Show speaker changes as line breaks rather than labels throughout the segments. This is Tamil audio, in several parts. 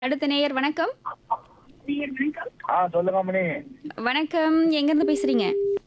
அடுத்த நேயர் வணக்கம்
ஆ சொல்லுங்க மணி
வணக்கம் எங்கேருந்து பேசுறீங்க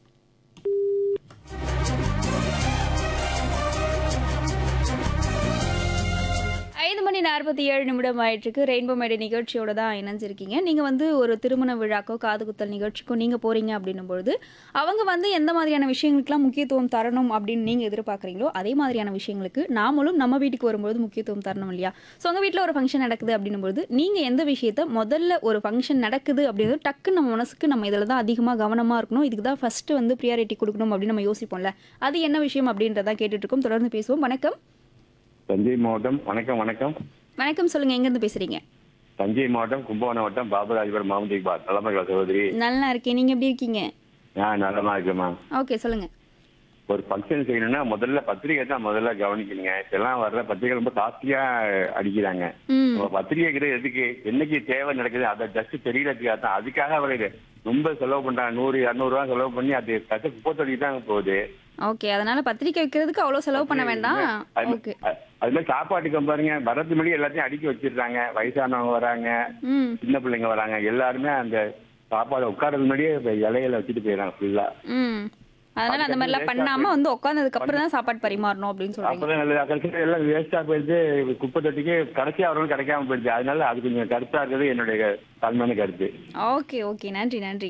ஐந்து மணி நாற்பத்தி ஏழு நிமிடம் ஆயிட்டுருக்கு ரெயின்போ மேடை நிகழ்ச்சியோட தான் இணைஞ்சிருக்கீங்க நீங்கள் வந்து ஒரு திருமண விழாக்கோ காது குத்தல் நிகழ்ச்சிக்கோ நீங்கள் போகிறீங்க அப்படின்னும் பொழுது அவங்க வந்து எந்த மாதிரியான விஷயங்களுக்கெல்லாம் முக்கியத்துவம் தரணும் அப்படின்னு நீங்கள் எதிர்பார்க்குறீங்களோ அதே மாதிரியான விஷயங்களுக்கு நாமளும் நம்ம வீட்டுக்கு வரும்போது முக்கியத்துவம் தரணும் இல்லையா ஸோ உங்கள் வீட்டில் ஒரு ஃபங்க்ஷன் நடக்குது அப்படின்னும் பொழுது நீங்கள் எந்த விஷயத்த முதல்ல ஒரு ஃபங்க்ஷன் நடக்குது அப்படின்னு டக்குன்னு நம்ம மனசுக்கு நம்ம இதில் தான் அதிகமாக கவனமாக இருக்கணும் இதுக்கு தான் ஃபஸ்ட்டு வந்து ப்ரியாரிட்டி கொடுக்கணும் அப்படின்னு நம்ம யோசிப்போம்ல அது என்ன விஷயம் அப்படின்றதான் கேட்டுட்டு இருக்கோம் தொடர்ந்து பேசுவோம் வணக்கம்
தஞ்சை மாவட்டம் வணக்கம் வணக்கம்
வணக்கம் சொல்லுங்கள் எங்கேருந்து பேசுகிறீங்க
தஞ்சை மாவட்டம் கும்பகோணம் வட்டம் பாபராஜபுரம் மாமதி பாத் தலைமைகள் சகோதரி
நல்லா இருக்கேன் நீங்கள் எப்படி இருக்கீங்க
நான் நல்லமா இருக்கேம்மா
ஓகே சொல்லுங்கள்
ஒரு ஃபங்க்ஷன் செய்யணும்னா முதல்ல பத்திரிகை தான் முதல்ல கவனிக்கணுங்க இப்பெல்லாம் வர்ற பத்திரிகை ரொம்ப காஸ்ட்லியா அடிக்கிறாங்க
ம்
நம்ம பத்திரிகைங்கிறது எதுக்கு என்னைக்கு தேவை நடக்குது அதை ஜஸ்ட் தெரியறதுக்காக தான் அதுக்காக அவர் ரொம்ப செலவு பண்றாங்க நூறு இரநூறுவா செலவு பண்ணி அது கட்ட குப்பை தொட்டி தான் போகுது
ஓகே அதனால பத்திரிக்கை வைக்கிறதுக்கு அவ்வளோ செலவு பண்ண வேண்டாம்
அது
ஓகே
அது- அது மாதிரி சாப்பாட்டுக்கு பாருங்க வரது முன்னாடி எல்லாத்தையும் அடுக்கி வச்சிருக்காங்க வயசானவங்க வராங்க
ம்
சின்ன பிள்ளைங்க வராங்க எல்லாருமே அந்த சாப்பாடு உட்கார்றது முன்னாடியே இப்ப இலையில வச்சுட்டு போயிடறாங்க ஃபுல்லா
ம் அதனால அந்த மாதிரிலாம் பண்ணாம வந்து உட்காந்ததுக்கு அப்புறம் தான் சாப்பாடு பரிமாறணும் அப்படின்னு சொல்றீங்க
அப்பதான் நல்லது கடைசியில் எல்லாம் வேஸ்டா போயிடுது குப்பை தொட்டிக்கு கடைசியா அவர்களும் கிடைக்காம போயிடுது அதனால அது கொஞ்சம் கருத்தா இருக்கிறது என்னுடைய தாழ்மையான கருத்து
ஓகே ஓகே நன்றி நன்றி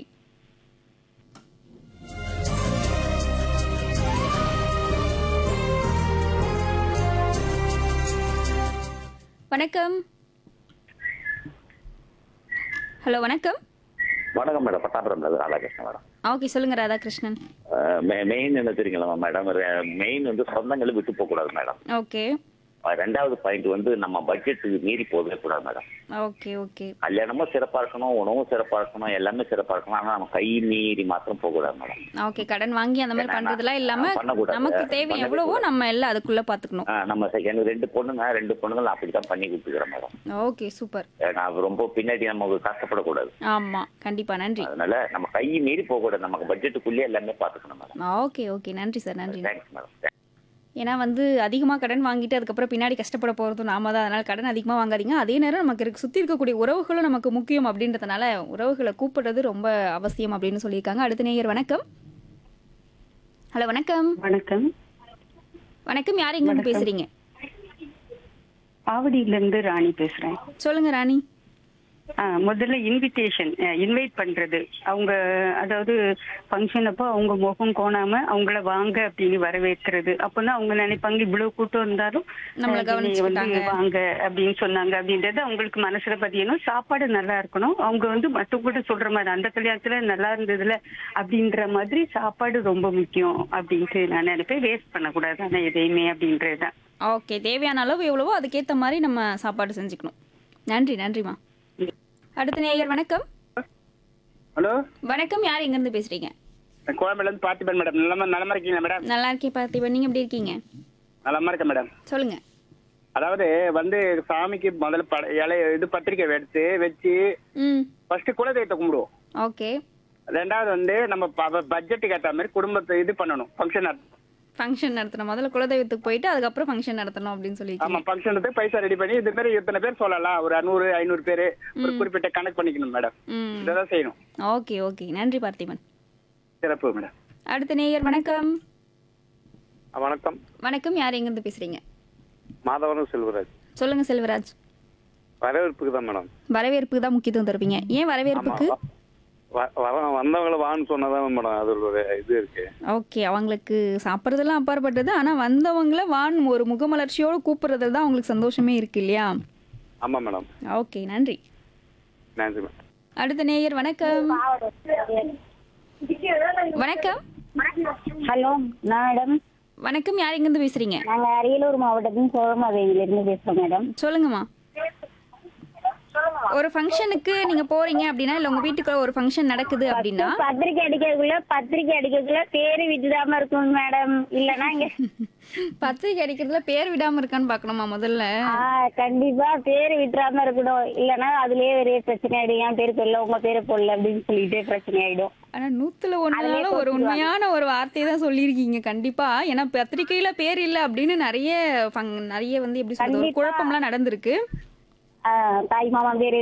வணக்கம் ஹலோ வணக்கம்
வணக்கம் madam Pattapuram Radhakrishnan madam
okay சொல்லுங்க ராதாகிருஷ்ணன்
மெயின் என்ன தெரியுங்களா மேடம் மெயின் வந்து சொந்தங்களை விட்டு போக கூடாது மேடம்
ஓகே
அஹ் ரெண்டாவது பாயிண்ட் வந்து நம்ம பட்ஜெட்டுக்கு மீறி போகவே கூடாது மேடம்
ஓகே ஓகே
கல்யாணமும் சிறப்பா இருக்கணும் உணவும் சிறப்பா இருக்கணும் எல்லாமே சிறப்பா இருக்கணும் ஆனா நம்ம கை மீறி மாத்திரம் போக கூடாது மேடம்
ஓகே கடன் வாங்கி அந்த மாதிரி
ஏன்னா,
பண்றதெல்லாம் இல்லாம
நான் பண்ணக்கூடாது.
நமக்கு தேவை
பண்ணவே
எவ்வளவோ
கூடாது.
நம்ம எல்லாம் அதுக்குள்ள பாத்துக்கணும்
அஹ் நம்ம செ- எனக்கு ரெண்டு பொண்ணுங்க ரெண்டு பொண்ணுங்க நான் அப்படித்தான் பண்ணி கொடுத்துக்கிறேன் மேடம்
ஓகே சூப்பர்
அஹ் நான் ரொம்ப பின்னாடி நமக்கு கஷ்டப்படக்கூடாது
ஆமா கண்டிப்பா நன்றி
அதனால நம்ம கை மீறி போக கூடாது நமக்கு பட்ஜெட்டுக்குள்ளேயே எல்லாமே பாத்துக்கணும் மேடம்
ஓகே ஓகே நன்றி சார் நன்றி
தேங்க்ஸ் மேடம்
ஏன்னா வந்து அதிகமாக கடன் வாங்கிட்டு அதுக்கப்புறம் பின்னாடி கஷ்டப்பட போகிறதும் நாம தான் அதனால் கடன் அதிகமாக வாங்காதீங்க அதே நேரம் நமக்கு இருக்க சுற்றி இருக்கக்கூடிய உறவுகளும் நமக்கு முக்கியம் அப்படின்றதுனால உறவுகளை கூப்பிடுறது ரொம்ப அவசியம் அப்படின்னு சொல்லியிருக்காங்க அடுத்த நேயர் வணக்கம் ஹலோ வணக்கம்
வணக்கம்
வணக்கம் யார் எங்கேருந்து பேசுறீங்க
ஆவடியில இருந்து ராணி பேசுறேன்
சொல்லுங்க ராணி
ஆ, முதல்ல இன்விடேஷன் இன்வைட் பண்றது அவங்க அதாவது ஃபங்க்ஷன் அப்போ அவங்க முகம் கோணாம அவங்கள வாங்க அப்படின்னு வரவேற்கிறது அப்பதான் அவங்க நினைப்பாங்க இவ்வளவு கூட்டம் இருந்தாலும்
நம்மள
அஹ், நீங்க வந்து
கவனிச்சுக்கிட்டாங்க.
வாங்க அப்படின்னு சொன்னாங்க அப்படின்றது அவங்களுக்கு மனசுல பதியணும் சாப்பாடு நல்லா இருக்கணும் அவங்க வந்து மத்தவங்க சொல்ற மாதிரி அந்த கல்யாணத்துல நல்லா இருந்ததுல அப்படின்ற மாதிரி சாப்பாடு ரொம்ப முக்கியம் அப்படின்ட்டு நான் நினைப்பேன் வேஸ்ட் பண்ணக்கூடாது ஆனா எதையுமே அப்படின்றதுதான்
ஓகே தேவையான அளவு எவ்வளவோ அதுக்கேற்ற மாதிரி நம்ம சாப்பாடு செஞ்சுக்கணும் நன்றி நன்றிம்மா அடுத்த நேயர் வணக்கம்
ஹலோ
வணக்கம் யார் எங்கேருந்து பேசுறீங்க
நான் கோயம்பேடுல இருந்து பார்த்திபன் மேடம் நலமா நலமா இருக்கீங்களா மேடம்
நல்லா இருக்கேன் பார்த்திபன் நீங்கள் எப்படி இருக்கீங்க
நலமா இருக்கேன் மேடம்
சொல்லுங்க
அதாவது வந்து சாமிக்கு முதல்ல பட இலைய இது பத்திரிக்கை எடுத்து வச்சு
ம்
ஃபர்ஸ்ட் குலதெய்வத்தை கும்பிடுவோம்
ஓகே
ரெண்டாவது வந்து நம்ம பட்ஜெட்டுக்கு ஏற்ற மாதிரி குடும்பத்தை இது பண்ணணும் ஃபங்க்ஷன்
ஃபங்க்ஷன் நடத்தணும் முதல்ல குலதெய்வத்துக்கு போயிட்டு அதுக்கப்புறம் ஃபங்க்ஷன் நடத்தணும் அப்படின்னு
ஆமா
சொல்லியிருக்கீங்க
ஃபங்க்ஷனுக்கு பைசா ரெடி பண்ணி இது மாதிரி இத்தனை பேர் சொல்லலாம் ஒரு நூறு ஐநூறு பேர் ஒரு குறிப்பிட்ட கணக்கு பண்ணிக்கணும் மேடம்
ம்
இதான் செய்யணும்
ஓகே ஓகே நன்றி பார்த்திபன்
சிறப்பு மேடம்
அடுத்த நேயர் வணக்கம்
வணக்கம்
வணக்கம் யார் எங்கேருந்து பேசுறீங்க
மாதவரம் செல்வராஜ்
சொல்லுங்க செல்வராஜ்
வரவேற்புக்கு தான் மேடம்
வரவேற்புக்கு தான் முக்கியத்துவம் தருவீங்க ஏன் வரவேற்புக்கு
வ- வர வந்தவங்கள வான்னு சொன்னதான் மேடம் அது ஒரு இது இருக்கு
ஓகே அவங்களுக்கு சாப்பிட்றதெல்லாம் அப்பாற்பட்டது ஆனால் வந்தவங்கள வான் ஒரு முகமலர்ச்சியோடு கூப்பிடுறதுல தான் அவங்களுக்கு சந்தோஷமே இருக்கு இல்லையா
ஆமா மேடம்
ஓகே நன்றி
நன்றி மேடம்
அடுத்த நேயர் வணக்கம் வணக்கம்
ஹலோ மேடம்
வணக்கம் யார் எங்கேருந்து பேசுறீங்க
நாங்க அரியலூர் மாவட்டத்தின் சோழமாதையில இருந்து பேசுறோம் மேடம்
சொல்லுங்கம்மா ஒரு ஃபங்க்ஷனுக்கு நீங்க போறீங்க அப்படின்னா இல்ல உங்க வீட்டுக்குள்ள ஒரு ஃபங்க்ஷன் நடக்குது அப்படின்னா
பத்திரிக்கை அடிக்கிறதுக்குள்ள பத்திரிக்கை அடிக்கிறதுக்குள்ள பேரு விட்டுடாம இருக்கும் மேடம் இல்லனா இங்க
பத்திரிக்கை அடிக்கிறதுல பேர் விடாம இருக்கான்னு பார்க்கணுமா முதல்ல
ஆ, கண்டிப்பா பேரு விட்டுறாம இருக்கணும் இல்லனா அதுலயே ஒரே பிரச்சனை ஆயிடும் என் பேரு போடல உங்க பேரு போடல அப்படின்னு சொல்லிட்டு பிரச்சனை ஆயிடும்
ஆனா நூத்துல ஒண்ணுனால ஒரு உண்மையான ஒரு வார்த்தையை தான் சொல்லியிருக்கீங்க கண்டிப்பா ஏன்னா பத்திரிக்கையில பேர் இல்ல அப்படின்னு நிறைய ஃபங்- நிறைய வந்து எப்படி சொல்றது ஒரு
கண்டிப்பா.
குழப்பம்லாம் நடந்திருக்கு
ஆ, தாய் மாமா பேரு